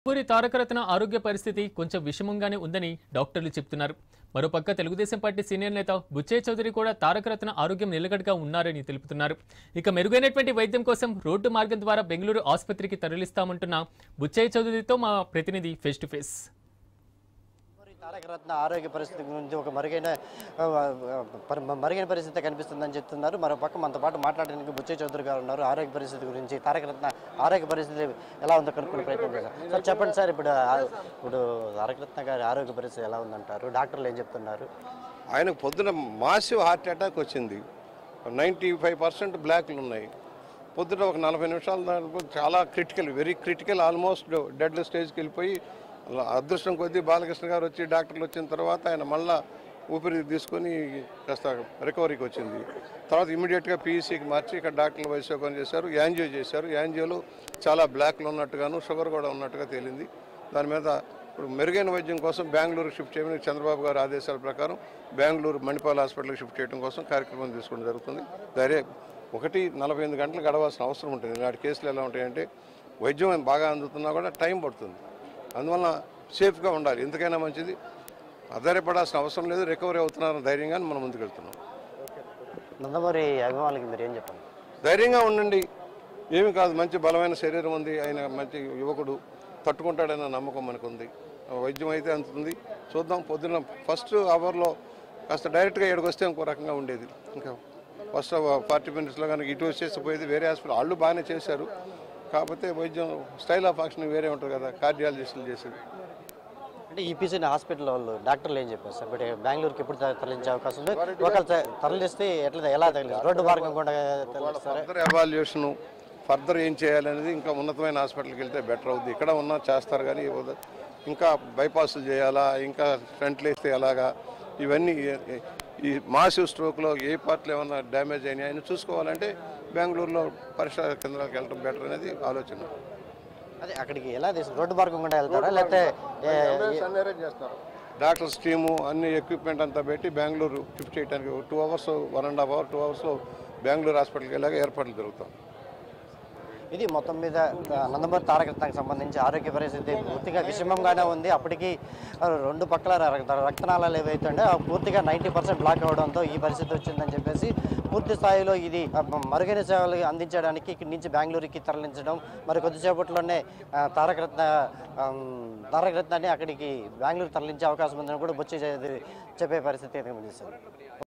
పూరి తారకరత్న ఆరోగ్య పరిస్థితి కొంచెం విషమంగానే ఉందని డాక్టర్లు చెప్తున్నారు మరోపక్క తెలుగుదేశం పార్టీ సీనియర్ నేత బుచ్చయ్య చౌదరి కూడా తారకరత్న ఆరోగ్యం నిలకడగా ఉన్నారని తెలుపుతున్నారు ఇక మెరుగైనటువంటి వైద్యం కోసం రోడ్డు మార్గం ద్వారా బెంగళూరు ఆసుపత్రికి తరలిస్తామంటున్న బుచ్చయ్య చౌదరితో మా ప్రతినిధి ఫేస్ టు ఫేస్ మరి తారక రత్న ఆరోగ్య పరిస్థితి గురించి ఒక మరుగైన ఆ, ఆ, పరి- మరుగైన పరిస్థితి కనిపిస్తుందని చెప్తున్నారు మరో పక్క మనతో పాటు మాట్లాడడానికి బుచ్చయ్య చౌదరి గారు ఉన్నారు ఆరోగ్య పరిస్థితి గురించి తారక రత్న ఆరోగ్య పరిస్థితి ఎలా ఉందో కనుక్కునే ప్రయత్నం చేశారు సార్ చెప్పండి సార్ ఇప్పుడు ఆ- ఇప్పుడు తారక రత్న గారి ఆరోగ్య పరిస్థితి ఎలా ఉందంటారు డాక్టర్లు ఏం చెప్తున్నారు ఆయనకు పొద్దున మాసివ్ హార్ట్ అటాక్ వచ్చింది నైంటీ ఫైవ్ పర్సెంట్ బ్లాక్లు ఉన్నాయి పొద్దున ఒక నలభై నిమిషాల దాకా చాలా critical very critical almost dead స్టేజ్కి వెళ్ళిపోయి అలా అదృష్టం కొద్దీ బాలకృష్ణ గారు వచ్చి డాక్టర్లు వచ్చిన తర్వాత ఆయన మళ్ళా ఊపిరి తీసుకొని కాస్త రికవరీకి వచ్చింది తర్వాత ఇమీడియట్గా పీఈసీకి మార్చి ఇక్కడ డాక్టర్లు వైశ్యోపం చేశారు యాంజియో చేశారు యాంజియోలో చాలా బ్లాక్లు ఉన్నట్టుగాను షుగర్ కూడా ఉన్నట్టుగా తేలింది దాని మీద ఇప్పుడు మెరుగైన వైద్యం కోసం బెంగళూరు షిఫ్ట్ చేయమని చంద్రబాబు గారి ఆదేశాల ప్రకారం బెంగళూరు మణిపాల్ హాస్పిటల్కి షిఫ్ట్ చేయడం కోసం కార్యక్రమం తీసుకోవడం జరుగుతుంది ధైర్య ఒకటి నలభై ఎనిమిది గంటలు గడవాల్సిన అవసరం ఉంటుంది నాటి కేసులు ఎలా ఉంటాయంటే వైద్యం బాగా అందుతున్నా కూడా టైం పడుతుంది అందువలన సేఫ్గా ఉండాలి ఎందుకైనా మంచిది ఆధారపడాల్సిన అవసరం లేదు రికవరీ అవుతున్నారని ధైర్యంగా మనం ముందుకెళ్తున్నాం నందమూరి అభిమానులకి మీరు ఏం చెప్పండి ధైర్యంగా ఉండండి ఏమి కాదు మంచి బలమైన శరీరం ఉంది ఆయన మంచి యువకుడు తట్టుకుంటాడన్న నమ్మకం మనకుంది వైద్యం అయితే అందుతుంది చూద్దాం పొద్దున్న ఫస్ట్ అవర్లో కాస్త డైరెక్ట్గా ఇక్కడికి వస్తే ఇంకో రకంగా ఉండేది ఇంకా ఫస్ట్ ఫార్టీ మినిట్స్లో కనుక ఇటు వచ్చేసి పోయేది వేరే హాస్పిటల్ వాళ్ళు బాగానే చేశారు కాకపోతే వైద్యం స్టైల్ ఆఫ్ యాక్షన్ వేరే ఉంటుంది కదా కార్డియాలజిస్టులు చేసేది అంటే ఈపీసీ హాస్పిటల్ వాళ్ళు డాక్టర్లు ఏం చెప్పారు సార్ ఇప్పుడు బెంగళూరుకి ఎప్పుడు త- తరలించే అవకాశం ఉంది ఒకవేళ త- తరలిస్తే ఎట్లా ఎలా తరలిస్తారు రోడ్డు మార్గం కూడా తరలిస్తారా ఫర్దర్ ఎవాల్యుయేషను ఫర్దర్ ఏం చేయాలనేది ఇంకా ఉన్నతమైన హాస్పిటల్కి వెళ్తే బెటర్ అవుద్ది ఇక్కడ ఉన్నా చేస్తారు కానీ ఇవ్వదు. ఇంకా బైపాస్లు చేయాలా ఇంకా ఫ్రంట్లు వేస్తే ఎలాగా ఇవన్నీ ఏ- ఈ మాసివ్ స్ట్రోక్లో ఏ పార్ట్లు ఏమన్నా డ్యామేజ్ అయినాయి ఆయన చూసుకోవాలంటే బెంగళూరులో పరీక్ష కేంద్రాలకు వెళ్ళడం బెటర్ అనేది ఆలోచన అదే అక్కడికి ఎలా తీసు రోడ్డు మార్గం కూడా వెళ్తారా లేకపోతే ఏ- డాక్టర్స్ టీము అన్ని ఎక్విప్మెంట్ అంతా పెట్టి బెంగళూరు షిఫ్ట్ చేయడానికి two hours one and half hour two అవర్స్లో బెంగళూరు హాస్పిటల్కి వెళ్ళాక ఏర్పాట్లు జరుగుతాం ఇది మొత్తం మీద ఆ, నందమూరి తారక రత్నానికి సంబంధించి ఆరోగ్య పరిస్థితి పూర్తిగా విషమంగానే ఉంది అప్పటికి ఆ, రెండు పక్కల రక్త రక్తనాళాలు ఏవైతే ఉంటే ఆ పూర్తిగా నైంటీ పర్సెంట్ బ్లాక్ అవడంతో ఈ పరిస్థితి వచ్చిందని చెప్పేసి పూర్తి స్థాయిలో ఇది ఆ, మరుగైన సేవలు అందించడానికి ఇక్కడి నుంచి బెంగళూరుకి తరలించడం మరి కొద్దిసేపట్లోనే ఆ, తారక రత్న ఆమ్, తారక రత్నాన్ని అక్కడికి బెంగళూరు తరలించే అవకాశం ఉందని కూడా బొచ్చి చెప్పే పరిస్థితి అయితే కనిపిస్తుంది